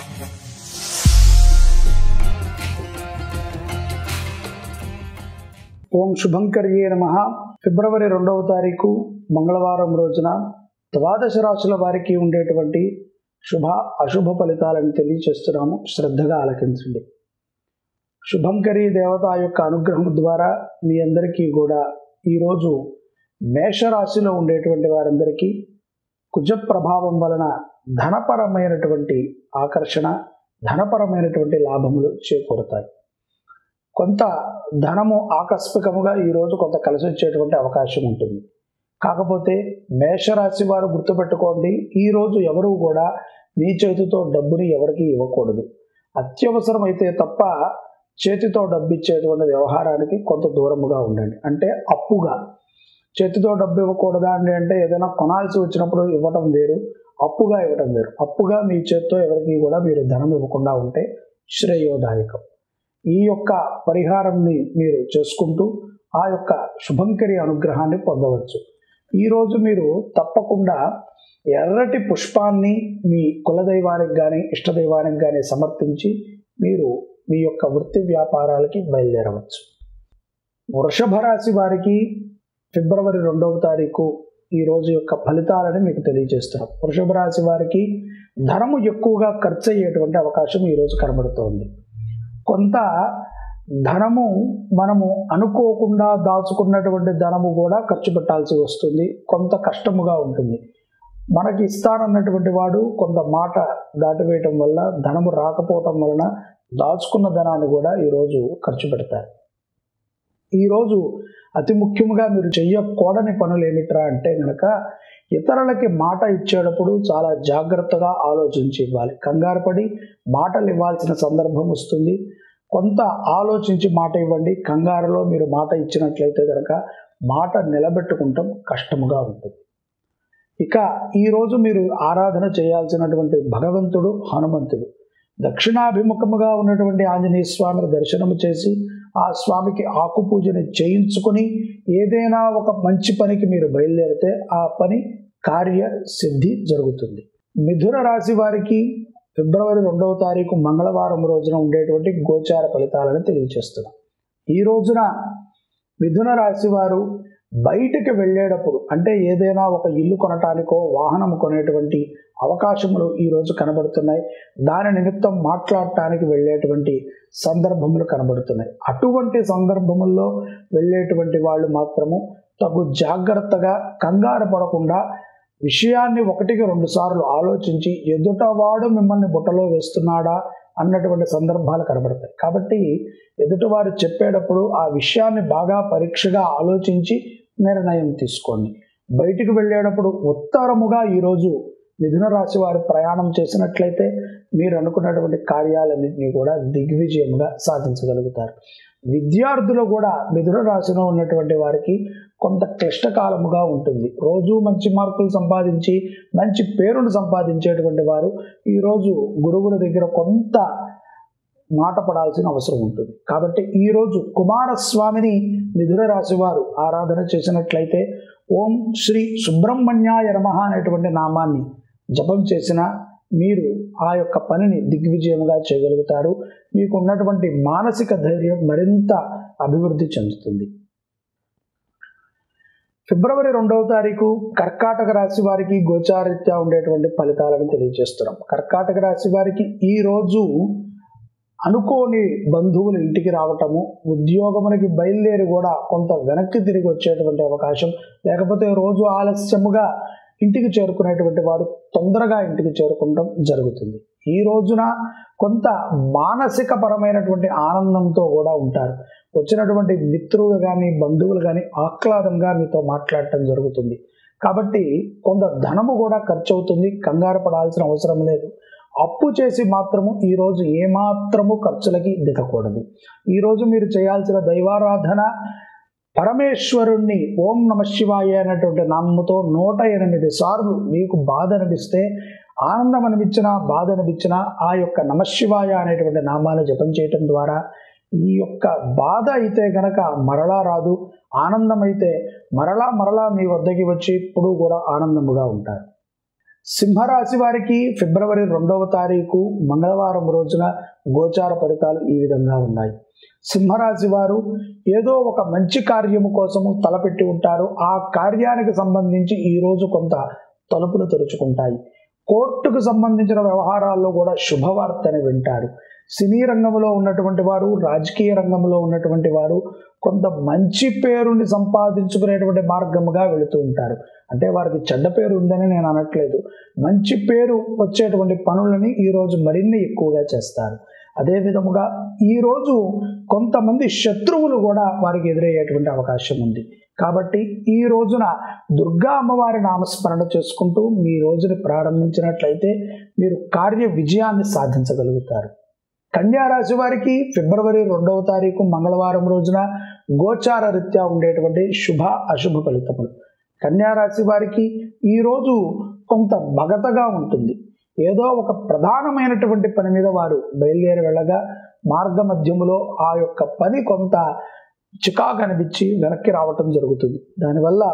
ఓం శుభంకర్యే నమ ఫిబ్రవరి రెండవ తారీఖు మంగళవారం రోజున ద్వాదశ రాశుల వారికి ఉండేటువంటి శుభ అశుభ ఫలితాలను తెలియచేస్తున్నాము శ్రద్ధగా ఆలకించండి శుభంకరి దేవత యొక్క అనుగ్రహం ద్వారా మీ అందరికీ కూడా ఈరోజు మేషరాశిలో ఉండేటువంటి వారందరికీ కుజ ప్రభావం వలన ధనపరమైనటువంటి ఆకర్షణ ధనపరమైనటువంటి లాభములు చేకూరుతాయి కొంత ధనము ఆకస్మికముగా ఈరోజు కొంత కలిసి వచ్చేటువంటి అవకాశం ఉంటుంది కాకపోతే మేషరాశి వారు గుర్తుపెట్టుకోండి ఈరోజు ఎవరు కూడా మీ చేతితో డబ్బుని ఎవరికి ఇవ్వకూడదు అత్యవసరమైతే తప్ప చేతితో డబ్బు ఇచ్చేటువంటి వ్యవహారానికి కొంత దూరముగా ఉండండి అంటే అప్పుగా చేతితో డబ్బు ఇవ్వకూడదా అండి అంటే ఏదైనా కొనాల్సి వచ్చినప్పుడు ఇవ్వటం వేరు అప్పుగా ఇవ్వటం వేరు అప్పుగా మీ చేతితో ఎవరికి కూడా మీరు ధనం ఇవ్వకుండా ఉంటే శ్రేయోదాయకం ఈ యొక్క పరిహారాన్ని మీరు చేసుకుంటూ ఆ యొక్క శుభంకరి అనుగ్రహాన్ని పొందవచ్చు ఈరోజు మీరు తప్పకుండా ఎర్రటి పుష్పాన్ని మీ కులదైవానికి కానీ ఇష్టదైవానికి కానీ సమర్పించి మీరు మీ యొక్క వృత్తి వ్యాపారాలకి బయలుదేరవచ్చు వృషభ రాశి వారికి ఫిబ్రవరి రెండవ తారీఖు ఈ రోజు యొక్క ఫలితాలని మీకు తెలియజేస్తున్నాం వృషభ రాశి వారికి ధనము ఎక్కువగా ఖర్చు అయ్యేటువంటి అవకాశం ఈరోజు కనబడుతోంది కొంత ధనము మనము అనుకోకుండా దాచుకున్నటువంటి ధనము కూడా ఖర్చు పెట్టాల్సి వస్తుంది కొంత కష్టముగా ఉంటుంది మనకి ఇస్తానన్నటువంటి వాడు కొంత మాట దాటివేయటం వల్ల ధనము రాకపోవటం వలన దాచుకున్న ధనాన్ని కూడా ఈరోజు ఖర్చు పెడతారు ఈరోజు అతి ముఖ్యంగా మీరు చెయ్యకూడని పనులు ఏమిట్రా అంటే కనుక ఇతరులకి మాట ఇచ్చేటప్పుడు చాలా జాగ్రత్తగా ఆలోచించి ఇవ్వాలి కంగారు పడి మాటలు ఇవ్వాల్సిన సందర్భం వస్తుంది కొంత ఆలోచించి మాట ఇవ్వండి కంగారులో మీరు మాట ఇచ్చినట్లయితే కనుక మాట నిలబెట్టుకుంటాం కష్టముగా ఉంటుంది ఇక ఈరోజు మీరు ఆరాధన చేయాల్సినటువంటి భగవంతుడు హనుమంతుడు దక్షిణాభిముఖముగా ఉన్నటువంటి ఆంజనేయ స్వామిని దర్శనము చేసి ఆ స్వామికి ఆకు పూజని చేయించుకొని ఏదైనా ఒక మంచి పనికి మీరు బయలుదేరితే ఆ పని కార్య సిద్ధి జరుగుతుంది మిథున రాశి వారికి ఫిబ్రవరి రెండవ తారీఖు మంగళవారం రోజున ఉండేటువంటి గోచార ఫలితాలను తెలియజేస్తున్నాం ఈ రోజున మిథున రాశి వారు బయటకు వెళ్ళేటప్పుడు అంటే ఏదైనా ఒక ఇల్లు కొనటానికో వాహనం కొనేటువంటి అవకాశములు ఈరోజు కనబడుతున్నాయి దాని నిమిత్తం మాట్లాడటానికి వెళ్ళేటువంటి సందర్భములు కనబడుతున్నాయి అటువంటి సందర్భముల్లో వెళ్ళేటువంటి వాళ్ళు మాత్రము తగు జాగ్రత్తగా కంగారు పడకుండా విషయాన్ని ఒకటికి రెండు సార్లు ఆలోచించి ఎదుటవాడు మిమ్మల్ని బుట్టలో వేస్తున్నాడా అన్నటువంటి సందర్భాలు కనబడతాయి కాబట్టి ఎదుటివారు చెప్పేటప్పుడు ఆ విషయాన్ని బాగా పరీక్షగా ఆలోచించి నిర్ణయం తీసుకోండి బయటికి వెళ్ళేటప్పుడు ఉత్తరముగా ఈరోజు మిథున రాశి వారు ప్రయాణం చేసినట్లయితే మీరు అనుకున్నటువంటి కార్యాలన్నింటినీ కూడా దిగ్విజయంగా సాధించగలుగుతారు విద్యార్థులు కూడా మిథున రాశిలో ఉన్నటువంటి వారికి కొంత క్లిష్టకాలముగా ఉంటుంది రోజు మంచి మార్కులు సంపాదించి మంచి పేరును సంపాదించేటువంటి వారు ఈరోజు గురువుల దగ్గర కొంత మాట పడాల్సిన అవసరం ఉంటుంది కాబట్టి ఈరోజు కుమారస్వామిని మిథున రాశి వారు ఆరాధన చేసినట్లయితే ఓం శ్రీ సుబ్రహ్మణ్యాయ నమ అనేటువంటి నామాన్ని జపం చేసిన మీరు ఆ యొక్క పనిని దిగ్విజయంగా చేయగలుగుతారు మీకు ఉన్నటువంటి మానసిక ధైర్యం మరింత అభివృద్ధి చెందుతుంది ఫిబ్రవరి రెండవ తారీఖు కర్కాటక రాశి వారికి గోచారీత్యా ఉండేటువంటి ఫలితాలను తెలియజేస్తున్నాం కర్కాటక రాశి వారికి ఈ రోజు అనుకోని బంధువులు ఇంటికి రావటము ఉద్యోగమునికి బయలుదేరి కూడా కొంత వెనక్కి తిరిగి వచ్చేటువంటి అవకాశం లేకపోతే రోజు ఆలస్యముగా ఇంటికి చేరుకునేటువంటి వారు తొందరగా ఇంటికి చేరుకుంటాం జరుగుతుంది ఈ రోజున కొంత మానసిక పరమైనటువంటి ఆనందంతో కూడా ఉంటారు వచ్చినటువంటి మిత్రులు కానీ బంధువులు కానీ ఆహ్లాదంగా మీతో మాట్లాడటం జరుగుతుంది కాబట్టి కొంత ధనము కూడా ఖర్చు అవుతుంది కంగారు పడాల్సిన అవసరం లేదు అప్పు చేసి మాత్రము ఈరోజు ఏమాత్రము ఖర్చులకి దిగకూడదు ఈరోజు మీరు చేయాల్సిన దైవారాధన పరమేశ్వరుణ్ణి ఓం నమ శివాయ అనేటువంటి నామముతో నూట ఎనిమిది సార్లు మీకు బాధ అనిపిస్తే ఆనందం అనిపించినా బాధ అనిపించినా ఆ యొక్క నమశివాయ అనేటువంటి నామాన్ని జపం చేయటం ద్వారా ఈ యొక్క బాధ అయితే గనక మరలా రాదు ఆనందం అయితే మరలా మరలా మీ వద్దకి వచ్చి ఇప్పుడు కూడా ఆనందముగా ఉంటారు సింహరాశి వారికి ఫిబ్రవరి రెండవ తారీఖు మంగళవారం రోజున గోచార ఫలితాలు ఈ విధంగా ఉన్నాయి సింహరాశి వారు ఏదో ఒక మంచి కార్యము కోసము తలపెట్టి ఉంటారు ఆ కార్యానికి సంబంధించి ఈ రోజు కొంత తలుపులు తెరుచుకుంటాయి కోర్టుకు సంబంధించిన వ్యవహారాల్లో కూడా శుభవార్తని వింటారు సినీ రంగంలో ఉన్నటువంటి వారు రాజకీయ రంగంలో ఉన్నటువంటి వారు కొంత మంచి పేరుని సంపాదించుకునేటువంటి మార్గముగా వెళుతూ ఉంటారు అంటే వారికి చెడ్డ పేరు ఉందని నేను అనట్లేదు మంచి పేరు వచ్చేటువంటి పనులని ఈరోజు మరిన్ని ఎక్కువగా చేస్తారు అదే విధముగా ఈరోజు కొంతమంది శత్రువులు కూడా వారికి ఎదురయ్యేటువంటి అవకాశం ఉంది కాబట్టి ఈ రోజున దుర్గా అమ్మవారి నామస్మరణ చేసుకుంటూ మీ రోజుని ప్రారంభించినట్లయితే మీరు కార్య విజయాన్ని సాధించగలుగుతారు కన్యా రాశి వారికి ఫిబ్రవరి రెండవ తారీఖు మంగళవారం రోజున గోచార రీత్యా ఉండేటువంటి శుభ అశుభ ఫలితములు కన్యా రాశి వారికి ఈరోజు కొంత మగతగా ఉంటుంది ఏదో ఒక ప్రధానమైనటువంటి పని మీద వారు బయలుదేరి వెళ్ళగా మార్గ మధ్యములో ఆ యొక్క పని కొంత చికాకు అనిపించి వెనక్కి రావటం జరుగుతుంది దానివల్ల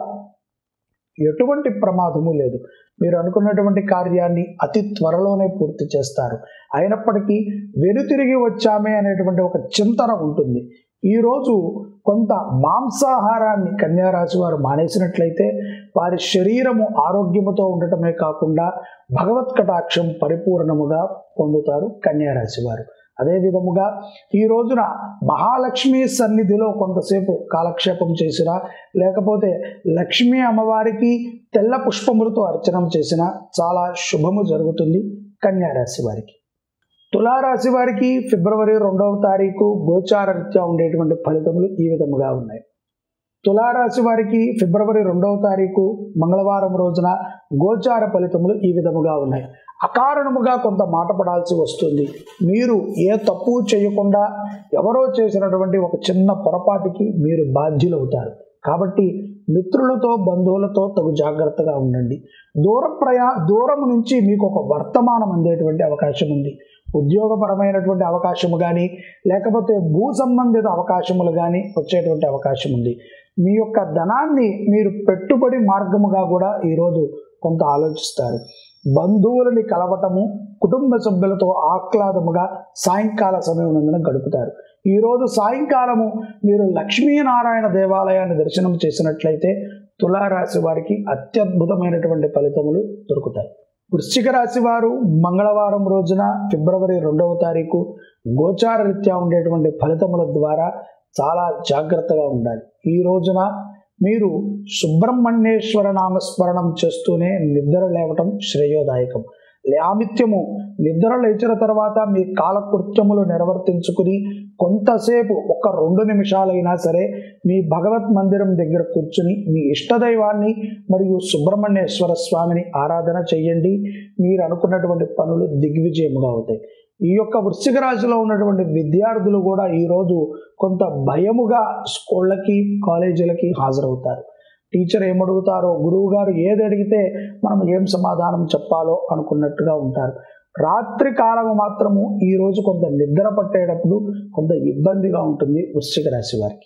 ఎటువంటి ప్రమాదము లేదు మీరు అనుకున్నటువంటి కార్యాన్ని అతి త్వరలోనే పూర్తి చేస్తారు అయినప్పటికీ వెనుతిరిగి వచ్చామే అనేటువంటి ఒక చింతన ఉంటుంది ఈరోజు కొంత మాంసాహారాన్ని కన్యారాశి వారు మానేసినట్లయితే వారి శరీరము ఆరోగ్యముతో ఉండటమే కాకుండా భగవత్ కటాక్షం పరిపూర్ణముగా పొందుతారు కన్యారాశి వారు అదే విధముగా ఈ రోజున మహాలక్ష్మి సన్నిధిలో కొంతసేపు కాలక్షేపం చేసినా లేకపోతే లక్ష్మీ అమ్మవారికి తెల్ల పుష్పములతో అర్చనం చేసినా చాలా శుభము జరుగుతుంది కన్యారాశి వారికి తులారాశి వారికి ఫిబ్రవరి రెండవ తారీఖు గోచార రీత్యా ఉండేటువంటి ఫలితములు ఈ విధముగా ఉన్నాయి తులారాశి వారికి ఫిబ్రవరి రెండవ తారీఖు మంగళవారం రోజున గోచార ఫలితములు ఈ విధముగా ఉన్నాయి అకారణముగా కొంత మాట పడాల్సి వస్తుంది మీరు ఏ తప్పు చేయకుండా ఎవరో చేసినటువంటి ఒక చిన్న పొరపాటుకి మీరు బాధ్యులవుతారు కాబట్టి మిత్రులతో బంధువులతో తగు జాగ్రత్తగా ఉండండి దూర ప్రయా దూరం నుంచి మీకు ఒక వర్తమానం అందేటువంటి అవకాశం ఉంది ఉద్యోగపరమైనటువంటి అవకాశము కానీ లేకపోతే భూ సంబంధిత అవకాశములు కానీ వచ్చేటువంటి అవకాశం ఉంది మీ యొక్క ధనాన్ని మీరు పెట్టుబడి మార్గముగా కూడా ఈరోజు కొంత ఆలోచిస్తారు బంధువులని కలవటము కుటుంబ సభ్యులతో ఆహ్లాదముగా సాయంకాల సమయం గడుపుతారు ఈరోజు సాయంకాలము మీరు లక్ష్మీనారాయణ దేవాలయాన్ని దర్శనం చేసినట్లయితే తులారాశి వారికి అత్యద్భుతమైనటువంటి ఫలితములు దొరుకుతాయి వృశ్చిక రాశి వారు మంగళవారం రోజున ఫిబ్రవరి రెండవ తారీఖు గోచార రీత్యా ఉండేటువంటి ఫలితముల ద్వారా చాలా జాగ్రత్తగా ఉండాలి ఈ రోజున మీరు సుబ్రహ్మణ్యేశ్వర నామస్మరణం చేస్తూనే నిద్ర లేవటం శ్రేయోదాయకం లామిత్యము నిద్ర లేచిన తర్వాత మీ కాలకృత్యములు నిర్వర్తించుకుని కొంతసేపు ఒక రెండు నిమిషాలైనా సరే మీ భగవత్ మందిరం దగ్గర కూర్చుని మీ ఇష్టదైవాన్ని మరియు సుబ్రహ్మణ్యేశ్వర స్వామిని ఆరాధన చేయండి మీరు అనుకున్నటువంటి పనులు దిగ్విజయముగా అవుతాయి ఈ యొక్క వృశ్చిక రాశిలో ఉన్నటువంటి విద్యార్థులు కూడా ఈరోజు కొంత భయముగా స్కూళ్ళకి కాలేజీలకి హాజరవుతారు టీచర్ ఏమడుగుతారో గురువు గారు ఏది అడిగితే మనం ఏం సమాధానం చెప్పాలో అనుకున్నట్టుగా ఉంటారు రాత్రి కాలము మాత్రము ఈరోజు కొంత నిద్ర పట్టేటప్పుడు కొంత ఇబ్బందిగా ఉంటుంది వృశ్చిక రాశి వారికి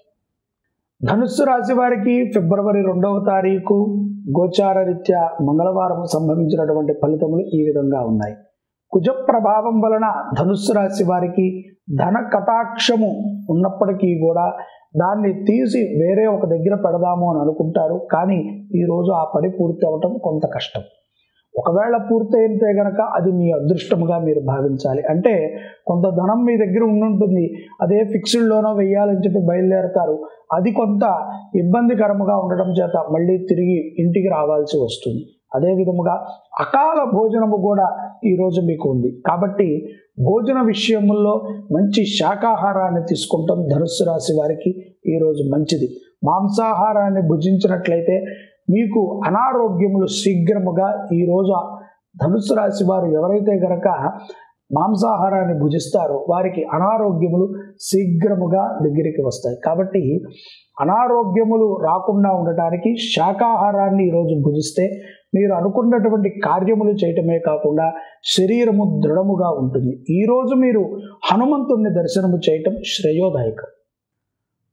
ధనుస్సు రాశి వారికి ఫిబ్రవరి రెండవ తారీఖు గోచార రీత్యా మంగళవారం సంభవించినటువంటి ఫలితములు ఈ విధంగా ఉన్నాయి కుజ ప్రభావం వలన ధనుస్సు రాశి వారికి ధన కటాక్షము ఉన్నప్పటికీ కూడా దాన్ని తీసి వేరే ఒక దగ్గర పెడదాము అని అనుకుంటారు కానీ ఈరోజు ఆ పని పూర్తి అవ్వటం కొంత కష్టం ఒకవేళ పూర్తయితే గనక అది మీ అదృష్టముగా మీరు భావించాలి అంటే కొంత ధనం మీ దగ్గర ఉండుంటుంది అదే ఫిక్స్డ్లోనో వెయ్యాలని చెప్పి బయలుదేరతారు అది కొంత ఇబ్బందికరముగా ఉండడం చేత మళ్ళీ తిరిగి ఇంటికి రావాల్సి వస్తుంది అదే విధముగా అకాల భోజనము కూడా ఈరోజు మీకు ఉంది కాబట్టి భోజన విషయముల్లో మంచి శాకాహారాన్ని తీసుకుంటాం ధనుస్సు రాశి వారికి ఈరోజు మంచిది మాంసాహారాన్ని భుజించినట్లయితే మీకు అనారోగ్యములు శీఘ్రముగా ఈరోజు ధనుస్సు రాశి వారు ఎవరైతే గనక మాంసాహారాన్ని భుజిస్తారో వారికి అనారోగ్యములు శీఘ్రముగా దగ్గరికి వస్తాయి కాబట్టి అనారోగ్యములు రాకుండా ఉండటానికి శాకాహారాన్ని ఈరోజు భుజిస్తే మీరు అనుకున్నటువంటి కార్యములు చేయటమే కాకుండా శరీరము దృఢముగా ఉంటుంది ఈరోజు మీరు హనుమంతుణ్ణి దర్శనము చేయటం శ్రేయోదాయకం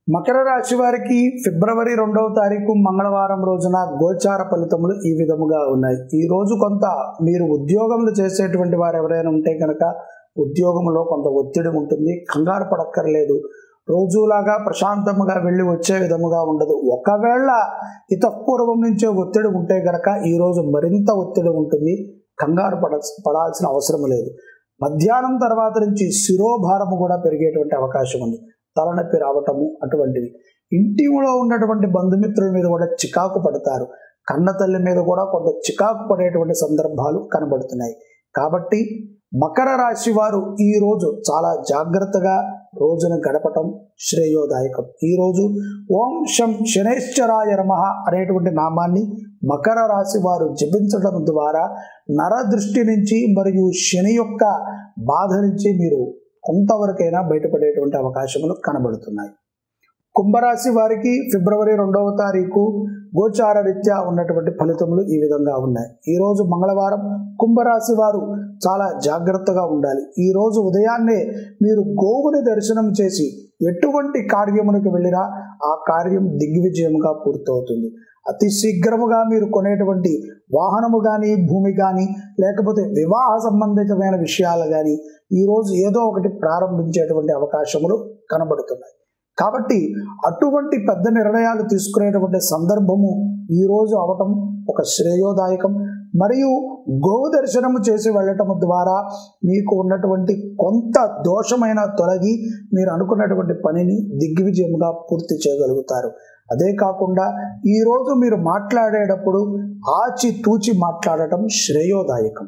మకర రాశి వారికి ఫిబ్రవరి రెండవ తారీఖు మంగళవారం రోజున గోచార ఫలితములు ఈ విధముగా ఉన్నాయి ఈ రోజు కొంత మీరు ఉద్యోగములు చేసేటువంటి వారు ఎవరైనా ఉంటే కనుక ఉద్యోగంలో కొంత ఒత్తిడి ఉంటుంది కంగారు పడక్కర్లేదు రోజులాగా ప్రశాంతంగా వెళ్ళి వచ్చే విధముగా ఉండదు ఒకవేళ ఇతపూర్వం నుంచే ఒత్తిడి ఉంటే కనుక ఈరోజు మరింత ఒత్తిడి ఉంటుంది కంగారు పడ పడాల్సిన అవసరం లేదు మధ్యాహ్నం తర్వాత నుంచి శిరోభారము కూడా పెరిగేటువంటి అవకాశం ఉంది తలనొప్పి రావటము అటువంటివి ఇంటిలో ఉన్నటువంటి బంధుమిత్రుల మీద కూడా చికాకు పడతారు కన్న తల్లి మీద కూడా కొంత చికాకు పడేటువంటి సందర్భాలు కనబడుతున్నాయి కాబట్టి మకర రాశి వారు ఈ రోజు చాలా జాగ్రత్తగా రోజును గడపటం శ్రేయోదాయకం ఈ రోజు ఓం శం శనేశ్వరాయ నమ అనేటువంటి నామాన్ని మకర రాశి వారు జపించడం ద్వారా నర దృష్టి నుంచి మరియు శని యొక్క బాధ నుంచి మీరు కొంతవరకైనా బయటపడేటువంటి అవకాశములు కనబడుతున్నాయి కుంభరాశి వారికి ఫిబ్రవరి రెండవ తారీఖు గోచార రీత్యా ఉన్నటువంటి ఫలితములు ఈ విధంగా ఉన్నాయి ఈరోజు మంగళవారం కుంభరాశి వారు చాలా జాగ్రత్తగా ఉండాలి ఈరోజు ఉదయాన్నే మీరు గోవుని దర్శనం చేసి ఎటువంటి కార్యమునికి వెళ్ళినా ఆ కార్యం దిగ్విజయముగా పూర్తవుతుంది అతి శీఘ్రముగా మీరు కొనేటువంటి వాహనము కానీ భూమి కానీ లేకపోతే వివాహ సంబంధితమైన విషయాలు కానీ ఈరోజు ఏదో ఒకటి ప్రారంభించేటువంటి అవకాశములు కనబడుతున్నాయి కాబట్టి అటువంటి పెద్ద నిర్ణయాలు తీసుకునేటువంటి సందర్భము ఈరోజు అవటం ఒక శ్రేయోదాయకం మరియు గోవు దర్శనము చేసి వెళ్ళటం ద్వారా మీకు ఉన్నటువంటి కొంత దోషమైన తొలగి మీరు అనుకున్నటువంటి పనిని దిగ్విజయంగా పూర్తి చేయగలుగుతారు అదే కాకుండా ఈరోజు మీరు మాట్లాడేటప్పుడు ఆచి తూచి మాట్లాడటం శ్రేయోదాయకం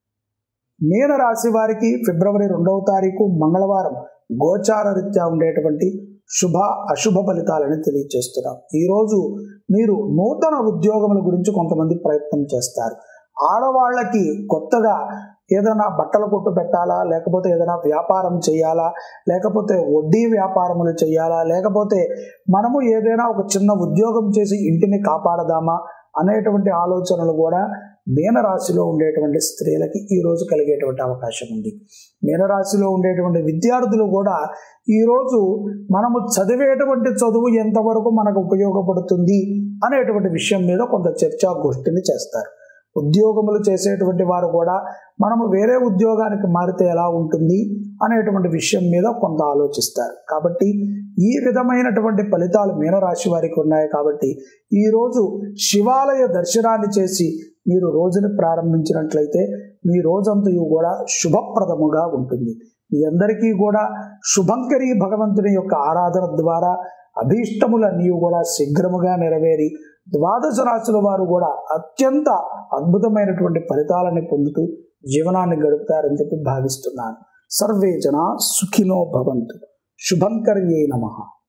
మీనరాశి వారికి ఫిబ్రవరి రెండవ తారీఖు మంగళవారం గోచార రీత్యా ఉండేటువంటి శుభ అశుభ ఫలితాలని తెలియజేస్తున్నాం ఈరోజు మీరు నూతన ఉద్యోగముల గురించి కొంతమంది ప్రయత్నం చేస్తారు ఆడవాళ్ళకి కొత్తగా ఏదైనా బట్టల కొట్టు పెట్టాలా లేకపోతే ఏదైనా వ్యాపారం చేయాలా లేకపోతే వడ్డీ వ్యాపారములు చేయాలా లేకపోతే మనము ఏదైనా ఒక చిన్న ఉద్యోగం చేసి ఇంటిని కాపాడదామా అనేటువంటి ఆలోచనలు కూడా మీనరాశిలో ఉండేటువంటి స్త్రీలకి ఈరోజు కలిగేటువంటి అవకాశం ఉంది మీనరాశిలో ఉండేటువంటి విద్యార్థులు కూడా ఈరోజు మనము చదివేటువంటి చదువు ఎంతవరకు మనకు ఉపయోగపడుతుంది అనేటువంటి విషయం మీద కొంత చర్చా గోష్ఠిని చేస్తారు ఉద్యోగములు చేసేటువంటి వారు కూడా మనము వేరే ఉద్యోగానికి మారితే ఎలా ఉంటుంది అనేటువంటి విషయం మీద కొంత ఆలోచిస్తారు కాబట్టి ఈ విధమైనటువంటి ఫలితాలు మీనరాశి వారికి ఉన్నాయి కాబట్టి ఈరోజు శివాలయ దర్శనాన్ని చేసి మీరు రోజుని ప్రారంభించినట్లయితే మీ రోజంతయు కూడా శుభప్రదముగా ఉంటుంది మీ అందరికీ కూడా శుభంకరి భగవంతుని యొక్క ఆరాధన ద్వారా అభీష్టములన్నీ కూడా శీఘ్రముగా నెరవేరి ద్వాదశ రాశుల వారు కూడా అత్యంత అద్భుతమైనటువంటి ఫలితాలని పొందుతూ జీవనాన్ని గడుపుతారని చెప్పి భావిస్తున్నాను సర్వే జన సుఖినో భవంతు శుభంకర్యే నమ